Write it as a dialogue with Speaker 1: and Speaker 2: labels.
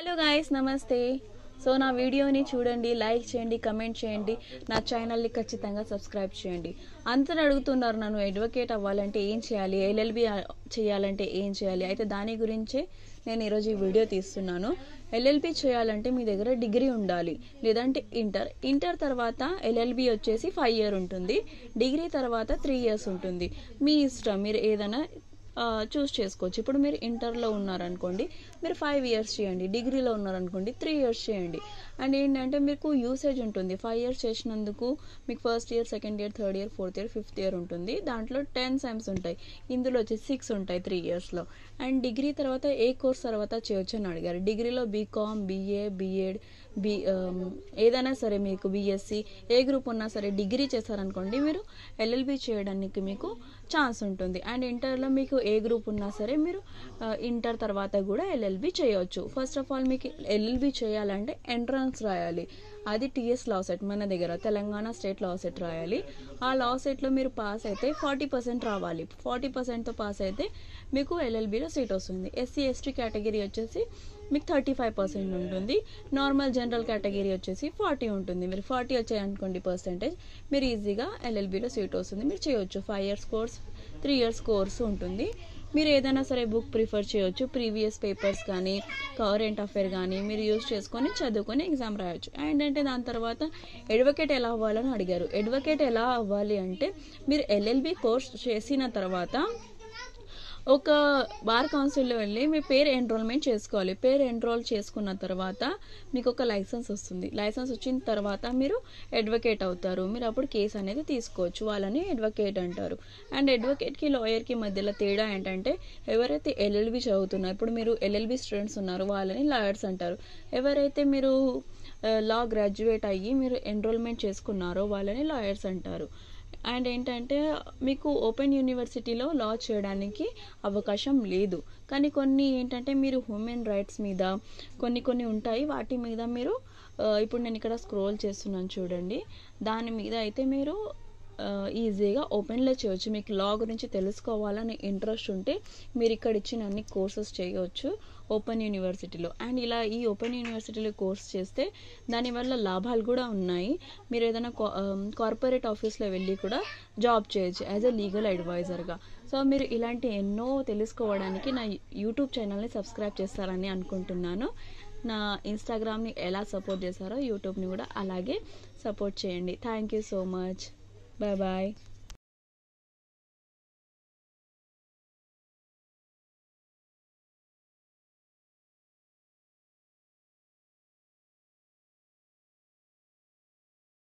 Speaker 1: hello guys నమస్తే so నా వీడియోని చూడండి లైక్ చేయండి కమెంట్ చేయండి నా ఛానల్ని ఖచ్చితంగా సబ్స్క్రైబ్ చేయండి అందరూ అడుగుతున్నారు నన్ను అడ్వకేట్ అవ్వాలంటే ఏం చేయాలి ఎల్ఎల్బి చేయాలంటే ఏం చేయాలి అయితే దాని గురించే నేను ఈరోజు ఈ వీడియో తీస్తున్నాను ఎల్ఎల్బి చేయాలంటే మీ దగ్గర డిగ్రీ ఉండాలి లేదంటే ఇంటర్ ఇంటర్ తర్వాత ఎల్ఎల్బి వచ్చేసి ఫైవ్ ఇయర్ ఉంటుంది డిగ్రీ తర్వాత త్రీ ఇయర్స్ ఉంటుంది మీ ఇష్టం మీరు ఏదైనా చూస్ చేసుకోవచ్చు ఇప్పుడు మీరు ఇంటర్లో ఉన్నారనుకోండి మీరు ఫైవ్ ఇయర్స్ చేయండి డిగ్రీలో ఉన్నారనుకోండి త్రీ ఇయర్స్ చేయండి అండ్ ఏంటంటే మీకు యూసేజ్ ఉంటుంది ఫైవ్ ఇయర్స్ చేసినందుకు మీకు first year second year third year fourth year fifth year ఉంటుంది దాంట్లో టెన్ సెమ్స్ ఉంటాయి ఇందులో వచ్చి సిక్స్ ఉంటాయి త్రీ ఇయర్స్లో అండ్ డిగ్రీ తర్వాత ఏ కోర్స్ తర్వాత చేయొచ్చు అని అడిగారు డిగ్రీలో బీకామ్ బీఏ బీఎడ్ బి ఏదైనా సరే మీకు బీఎస్సీ ఏ గ్రూప్ ఉన్నా సరే డిగ్రీ చేశారనుకోండి మీరు ఎల్ఎల్బి చేయడానికి మీకు ఛాన్స్ ఉంటుంది అండ్ ఇంటర్లో మీకు ఏ గ్రూప్ ఉన్నా సరే మీరు ఇంటర్ తర్వాత కూడా ఎల్ఎల్బి చేయొచ్చు ఫస్ట్ ఆఫ్ ఆల్ మీకు ఎల్ఎల్బి చేయాలంటే ఎంట్రన్స్ రాయాలి అది టీఎస్ లా సెట్ మన దగ్గర తెలంగాణ స్టేట్ లా సెట్ రాయాలి ఆ లా సెట్లో మీరు పాస్ అయితే ఫార్టీ పర్సెంట్ రావాలి ఫార్టీ పర్సెంట్తో పాస్ అయితే మీకు ఎల్ఎల్బిలో సీట్ వస్తుంది ఎస్సీ ఎస్టీ కేటగిరీ వచ్చేసి మీకు థర్టీ ఫైవ్ పర్సెంట్ ఉంటుంది నార్మల్ జనరల్ కేటగిరీ వచ్చేసి ఫార్టీ ఉంటుంది మీరు ఫార్టీ వచ్చాయనుకోండి పర్సెంటేజ్ మీరు ఈజీగా ఎల్ఎల్బిలో సీట్ వస్తుంది మీరు చేయొచ్చు five years course three years course ఉంటుంది మీరు ఏదైనా సరే బుక్ ప్రిఫర్ చేయొచ్చు ప్రీవియస్ పేపర్స్ కానీ కరెంట్ అఫేర్ కానీ మీరు యూజ్ చేసుకొని చదువుకొని ఎగ్జామ్ రాయొచ్చు అండ్ అంటే దాని తర్వాత అడ్వకేట్ ఎలా అవ్వాలని అడిగారు అడ్వకేట్ ఎలా అవ్వాలి అంటే మీరు ఎల్ఎల్బి కోర్స్ చేసిన తర్వాత ఒక బార్ కౌన్సిల్లో వెళ్ళి మీ పేరు ఎన్రోల్మెంట్ చేసుకోవాలి పేరు ఎన్రోల్ చేసుకున్న తర్వాత మీకు ఒక లైసెన్స్ వస్తుంది లైసెన్స్ వచ్చిన తర్వాత మీరు అడ్వకేట్ అవుతారు మీరు అప్పుడు కేసు అనేది తీసుకోవచ్చు వాళ్ళని అడ్వకేట్ అంటారు అండ్ అడ్వకేట్కి లాయర్కి మధ్యలో తేడా ఏంటంటే ఎవరైతే ఎల్ఎల్బి చదువుతున్నారో ఇప్పుడు మీరు ఎల్ఎల్బి స్టూడెంట్స్ ఉన్నారు వాళ్ళని లాయర్స్ అంటారు ఎవరైతే మీరు లా గ్రాడ్యుయేట్ అయ్యి మీరు ఎన్రోల్మెంట్ చేసుకున్నారో వాళ్ళని లాయర్స్ అంటారు అండ్ ఏంటంటే మీకు ఓపెన్ యూనివర్సిటీలో లా చేయడానికి అవకాశం లేదు కానీ కొన్ని ఏంటంటే మీరు హ్యూమన్ రైట్స్ మీద కొన్ని కొన్ని ఉంటాయి వాటి మీద మీరు ఇప్పుడు నేను ఇక్కడ స్క్రోల్ చేస్తున్నాను చూడండి దాని మీద అయితే మీరు ఈజీగా ఓపెన్లో చేయొచ్చు మీకు లా గురించి తెలుసుకోవాలని ఇంట్రెస్ట్ ఉంటే మీరు ఇక్కడ ఇచ్చిన అన్ని కోర్సెస్ చేయవచ్చు ఓపెన్ యూనివర్సిటీలో అండ్ ఇలా ఈ ఓపెన్ యూనివర్సిటీలో కోర్స్ చేస్తే దానివల్ల లాభాలు కూడా ఉన్నాయి మీరు ఏదైనా కార్పొరేట్ ఆఫీస్లో వెళ్ళి కూడా జాబ్ చేయొచ్చు యాజ్ ఎ లీగల్ అడ్వైజర్గా సో మీరు ఇలాంటి ఎన్నో తెలుసుకోవడానికి నా యూట్యూబ్ ఛానల్ని సబ్స్క్రైబ్ చేస్తారని అనుకుంటున్నాను నా ఇన్స్టాగ్రామ్ని ఎలా సపోర్ట్ చేస్తారో యూట్యూబ్ని కూడా అలాగే సపోర్ట్ చేయండి thank you so much bye bye